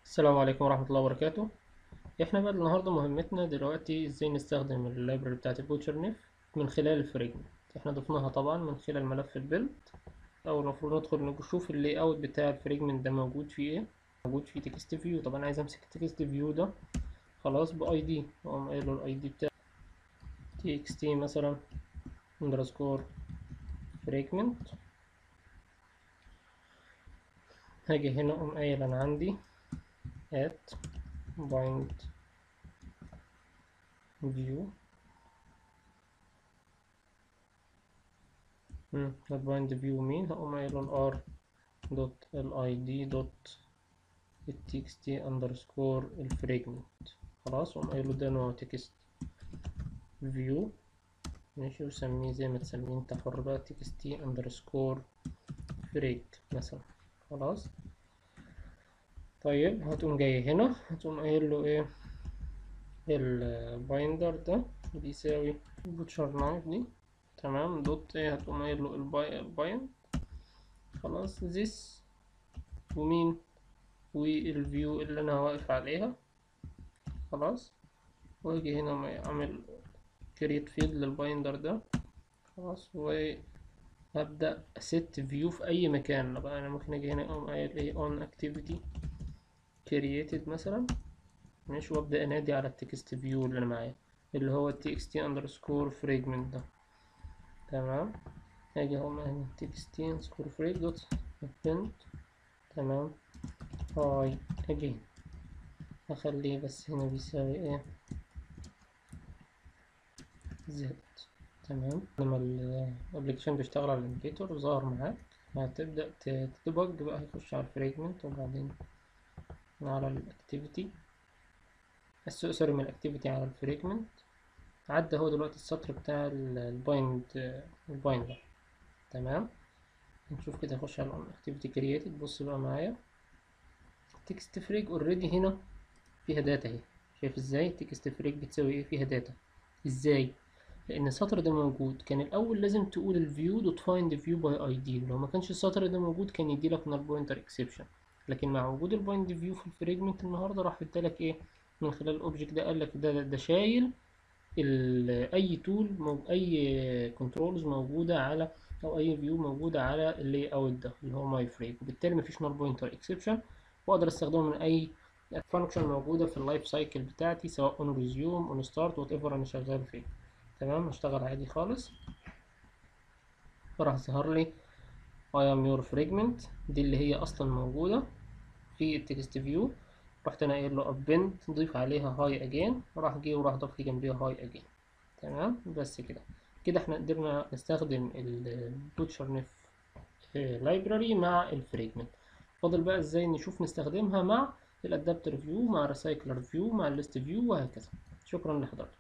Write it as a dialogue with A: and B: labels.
A: السلام عليكم ورحمة الله وبركاته احنا بقى النهاردة مهمتنا دلوقتي ازاي نستخدم اللايبراري بتاعت البوتشر نيف من خلال الفريجمنت احنا ضفناها طبعا من خلال ملف البيلد او المفروض ندخل نشوف اللاي اوت بتاع الفريجمنت ده موجود فيه ايه موجود فيه تكست فيو طبعا عايز امسك التكست فيو ده خلاص باي دي اقوم قايل له الاي دي بتاع تي اكس تي مثلا اندرسكور فريجمنت هاجي هنا اقوم قايل انا عندي at bind view مم. dot bind view مين هقوم قايل له ال r dot lid dot txt underscore الفريجمنت خلاص اقوم قايل له ده نوع تكست view ماشي وسميه زي ما تسميه انت حر بقى txt underscore فريج مثلا خلاص طيب هتقوم جاي هنا هتقوم قايل له ايه البايندر ده بيساوي بوتشر نايف دي تمام دوت ايه هتقوم قايل له البايند خلاص this ومين والفيو اللي انا واقف عليها خلاص واجي هنا اعمل كريت فيلد للبايندر ده خلاص وهبدأ ست فيو في اي مكان بقى انا ممكن اجي هنا اقوم قايل ايه on activity created مثلا ماشي وابدا انادي على التكست فيو اللي انا معايا اللي هو txt underscore fragment ده تمام هاجي اهو هنا txt underscore frag دوت append تمام هاي اجي اخليه بس هنا بيساوي ايه زد تمام لما الابلكيشن بيشتغل على الانديكيتور ظهر معاك هتبدأ تدبج بقى هيخش على الفريجمنت وبعدين على الاكتيفيتي سوري من الاكتيفيتي على الفريجمنت عدى هو دلوقتي السطر بتاع البايند البايندر تمام نشوف كده نخش على الاكتيفيتي كرييتد بص بقى معايا تكست فريج اوريدي هنا فيها داتا اهي شايف ازاي تكست فريج بتساوي ايه فيها داتا ازاي لان السطر ده موجود كان الاول لازم تقول الفيو دوت فايند فيو باي اي دي لو ما كانش السطر ده موجود كان يدي لك نال بوينتر اكسبشن لكن مع وجود البايند فيو في الفريجمنت النهارده راح ادالك ايه من خلال الاوبجكت ده قال لك ده ده شايل اي تول مو اي كنترولز موجوده على او اي فيو موجوده على اللي اوت ده اللي هو ماي فريج وبالتالي مفيش نال بوينتر اكسبشن واقدر استخدمه من اي فانكشن موجوده في اللايف سايكل بتاعتي سواء اون ريزيوم اون ستارت وات ايفر انا شغال فيه تمام هشتغل عادي خالص فراح ظهر لي I am your fragment دي اللي هي اصلا موجوده في التكست فيو رحت انا قايل له append ضيف عليها هاي اجين راح جه وراح ضاف لي جنبيها هاي اجين تمام بس كده كده احنا قدرنا نستخدم البوتشر نف لايبراري مع الفريجمنت فاضل بقى ازاي نشوف نستخدمها مع الادابتر فيو مع الريسايكلر فيو مع الليست فيو وهكذا شكرا لحضرتك